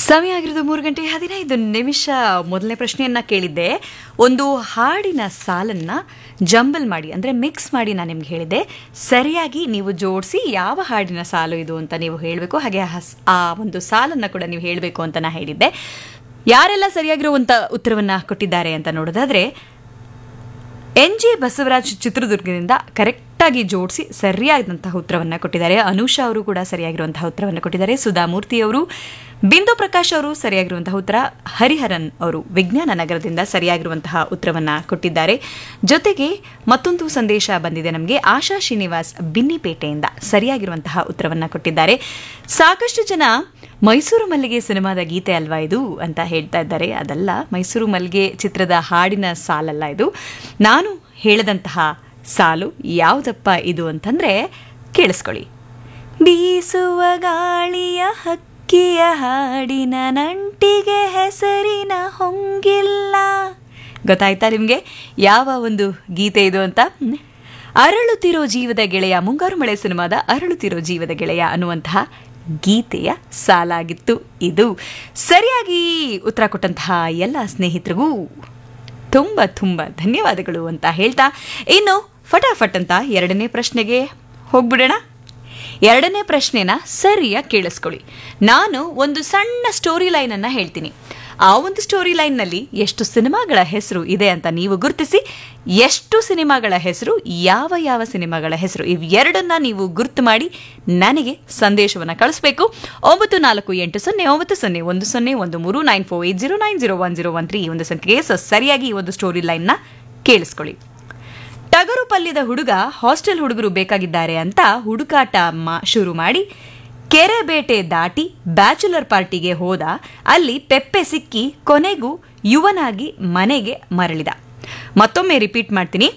ಸಮಯ ಆಗಿರೋದು ಮೂರು ಗಂಟೆ ಹದಿನೈದು ನಿಮಿಷ ಮೊದಲನೇ ಪ್ರಶ್ನೆಯನ್ನ ಕೇಳಿದ್ದೆ ಒಂದು ಹಾಡಿನ ಸಾಲನ್ನ ಜಂಬಲ್ ಮಾಡಿ ಅಂದ್ರೆ ಮಿಕ್ಸ್ ಮಾಡಿ ನಾನು ನಿಮ್ಗೆ ಹೇಳಿದ್ದೆ ಸರಿಯಾಗಿ ನೀವು ಜೋಡಿಸಿ ಯಾವ ಹಾಡಿನ ಸಾಲು ಇದು ಅಂತ ನೀವು ಹೇಳಬೇಕು ಹಾಗೆ ಆ ಸ್- ಆ ಒಂದು ಸಾಲನ್ನ ಕೂಡ ನೀವು ಹೇಳಬೇಕು ಅಂತ ನಾ ಹೇಳಿದ್ದೆ ಯಾರೆಲ್ಲ ಸರಿಯಾಗಿರುವಂತ ಉತ್ತರವನ್ನ ಕೊಟ್ಟಿದ್ದಾರೆ ಅಂತ ನೋಡೋದಾದ್ರೆ ಎನ್ ಜಿ ಬಸವರಾಜ್ ಚಿತ್ರದುರ್ಗದಿಂದ ಕರೆಕ್ಟಾಗಿ ಜೋಡಿಸಿ ಸರಿಯಾದಂತಹ ಉತ್ತರವನ್ನ ಕೊಟ್ಟಿದ್ದಾರೆ ಅನುಷಾ ಅವರು ಕೂಡ ಸರಿಯಾಗಿರುವಂತಹ ಉತ್ತರವನ್ನು ಕೊಟ್ಟಿದ್ದಾರೆ ಸುಧಾಮೂರ್ತಿ ಅವರು ಬಿಂದು ಪ್ರಕಾಶ್ ಅವರು ಸರಿಯಾಗಿರುವಂತಹ ಉತ್ತರ ಹರಿಹರನ್ ಅವರು ವಿಜ್ಞಾನ ನಗರದಿಂದ ಸರಿಯಾಗಿರುವಂತಹ ಉತ್ತರವನ್ನ ಕೊಟ್ಟಿದ್ದಾರೆ ಜೊತೆಗೆ ಮತ್ತೊಂದು ಸಂದೇಶ ಬಂದಿದೆ ನಮಗೆ ಆಶಾ ಶ್ರೀನಿವಾಸ್ ಬಿನ್ನಿಪೇಟೆಯಿಂದ ಸರಿಯಾಗಿರುವಂತಹ ಉತ್ತರವನ್ನ ಕೊಟ್ಟಿದ್ದಾರೆ ಸಾಕಷ್ಟು ಜನ ಮೈಸೂರು ಮಲ್ಲಿಗೆ ಸಿನಿಮಾದ ಗೀತೆ ಅಲ್ವಾ ಇದು ಅಂತ ಹೇಳ್ತಾ ಇದ್ದಾರೆ ಅದಲ್ಲ ಮೈಸೂರು ಮಲ್ಲಿಗೆ ಚಿತ್ರದ ಹಾಡಿನ ಸಾಲಲ್ಲ ಇದು ನಾನು ಹೇಳದಂತಹ ಸಾಲು ಯಾವುದಪ್ಪ ಇದು ಅಂತಂದ್ರೆ ಕೇಳಿಸ್ಕೊಳ್ಳಿ ಬೀಸುವ ಗಾಳಿಯ ಹಕ್ಕಿಯ ಹಾಡಿನ ನಂಟಿಗೆ ಹೆಸರಿನ ಹೊಂಗಿಲ್ಲ ಗೊತ್ತಾಯ್ತಾ ನಿಮಗೆ ಯಾವ ಒಂದು ಗೀತೆ ಇದು ಅಂತ ಹ್ಮ್. ಅರಳುತ್ತಿರೋ ಜೀವದ ಗೆಳೆಯ ಮುಂಗಾರು ಮಳೆ ಸಿನಿಮಾದ ಅರಳುತ್ತಿರೋ ಜೀವದ ಗೆಳೆಯ ಅನ್ನುವಂತಹ ಗೀತೆಯ ಸಾಲಾಗಿತ್ತು ಇದು ಸರಿಯಾಗಿ ಉತ್ತರ ಕೊಟ್ಟಂತಹ ಎಲ್ಲ ಸ್ನೇಹಿತರಿಗೂ ತುಂಬ ತುಂಬ ಧನ್ಯವಾದಗಳು ಅಂತ ಹೇಳ್ತಾ ಇನ್ನು ಫಟಾಫಟ್ ಅಂತ ಎರಡನೇ ಪ್ರಶ್ನೆಗೆ ಹೋಗ್ಬಿಡೋಣ ಎರಡನೇ ಪ್ರಶ್ನೆನ ಸರಿಯಾಗಿ ಕೇಳಿಸ್ಕೊಳ್ಳಿ ನಾನು ಒಂದು ಸಣ್ಣ ಸ್ಟೋರಿ ಲೈನನ್ನು ಹೇಳ್ತೀನಿ ಆ ಒಂದು ಸ್ಟೋರಿ ಲೈನ್ನಲ್ಲಿ ಎಷ್ಟು ಸಿನಿಮಾಗಳ ಹೆಸರು ಇದೆ ಅಂತ ನೀವು ಗುರುತಿಸಿ ಎಷ್ಟು ಸಿನಿಮಾಗಳ ಹೆಸರು ಯಾವ ಯಾವ ಸಿನಿಮಾಗಳ ಹೆಸರು ಇವೆರಡನ್ನ ನೀವು ಗುರ್ತು ಮಾಡಿ ನನಗೆ ಸಂದೇಶವನ್ನು ಕಳಿಸ್ಬೇಕು ಒಂಬತ್ತು ನಾಲ್ಕು ಎಂಟು ಸೊನ್ನೆ ಒಂಬತ್ತು ಸೊನ್ನೆ ಒಂದು ಸೊನ್ನೆ ಒಂದು ಮೂರು nine four eight zero nine zero one zero one three ಈ ಒಂದು ಸಂಖ್ಯೆಗೆ ಸೊ ಸರಿಯಾಗಿ ಈ ಒಂದು ಸ್ಟೋರಿ ಲೈನ್ನ ಕೇಳಿಸ್ಕೊಳ್ಳಿ ಟಗರು ಪಲ್ಯದ ಹುಡುಗ ಹಾಸ್ಟೆಲ್ ಹುಡುಗರು ಬೇಕಾಗಿದ್ದಾರೆ ಅಂತ ಹುಡುಕಾಟ ಮಾ- ಶುರು ಮಾಡಿ ಕೆರೆ ಬೇಟೆ ದಾಟಿ ಬ್ಯಾಚುಲರ್ ಪಾರ್ಟಿಗೆ ಹೋದ ಅಲ್ಲಿ ಪೆಪ್ಪೆ ಸಿಕ್ಕಿ ಕೊನೆಗೂ ಯುವನಾಗಿ ಮನೆಗೆ ಮರಳಿದ ಮತ್ತೊಮ್ಮೆ ರಿಪೀಟ್ ಮಾಡ್ತೀನಿ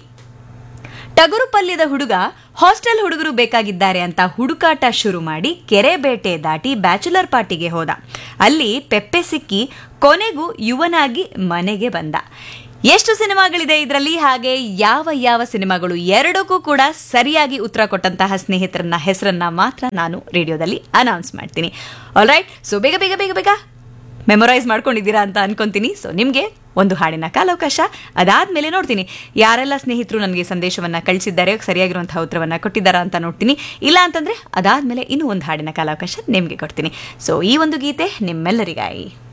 ಟಗರು ಪಲ್ಯದ ಹುಡುಗ ಹಾಸ್ಟೆಲ್ ಹುಡುಗರು ಬೇಕಾಗಿದ್ದಾರೆ ಅಂತ ಹುಡುಕಾಟ ಶುರು ಮಾಡಿ ಕೆರೆ ಬೇಟೆ ದಾಟಿ ಬ್ಯಾಚುಲರ್ ಪಾರ್ಟಿಗೆ ಹೋದ ಅಲ್ಲಿ ಪೆಪ್ಪೆ ಸಿಕ್ಕಿ ಕೊನೆಗೂ ಯುವನಾಗಿ ಮನೆಗೆ ಬಂದ ಎಷ್ಟು ಸಿನಿಮಾಗಳಿದೆ ಇದರಲ್ಲಿ ಹಾಗೆ ಯಾವ ಯಾವ ಸಿನಿಮಾಗಳು ಎರಡಕ್ಕೂ ಕೂಡ ಸರಿಯಾಗಿ ಉತ್ತರ ಕೊಟ್ಟಂತಹ ಸ್ನೇಹಿತರನ್ನ ಹೆಸರನ್ನ ಮಾತ್ರ ನಾನು ರೇಡಿಯೋದಲ್ಲಿ ಅನೌನ್ಸ್ ಮಾಡ್ತೀನಿ ಆಲ್ ರೈಟ್ ಸೊ ಬೇಗ ಬೇಗ ಬೇಗ ಬೇಗ ಮೆಮೊರೈಸ್ ಮಾಡ್ಕೊಂಡಿದ್ದೀರಾ ಅಂತ ಅನ್ಕೊಂತೀನಿ ಸೊ ನಿಮಗೆ ಒಂದು ಹಾಡಿನ ಕಾಲಾವಕಾಶ ಅದಾದ್ಮೇಲೆ ನೋಡ್ತೀನಿ ಯಾರೆಲ್ಲ ಸ್ನೇಹಿತರು ನನಗೆ ಸಂದೇಶವನ್ನ ಕಳಿಸಿದ್ದಾರೆ ಸರಿಯಾಗಿರುವಂತಹ ಉತ್ತರವನ್ನ ಕೊಟ್ಟಿದ್ದಾರಾ ಅಂತ ನೋಡ್ತೀನಿ ಇಲ್ಲ ಅಂತಂದ್ರೆ ಅದಾದ್ಮೇಲೆ ಇನ್ನೂ ಒಂದು ಹಾಡಿನ ಕಾಲಾವಕಾಶ ನಿಮಗೆ ಕೊಡ್ತೀನಿ ಸೊ ಈ ಒಂದು ಗೀತೆ ನಿಮ್ಮೆಲ್ಲರಿಗಾಯಿ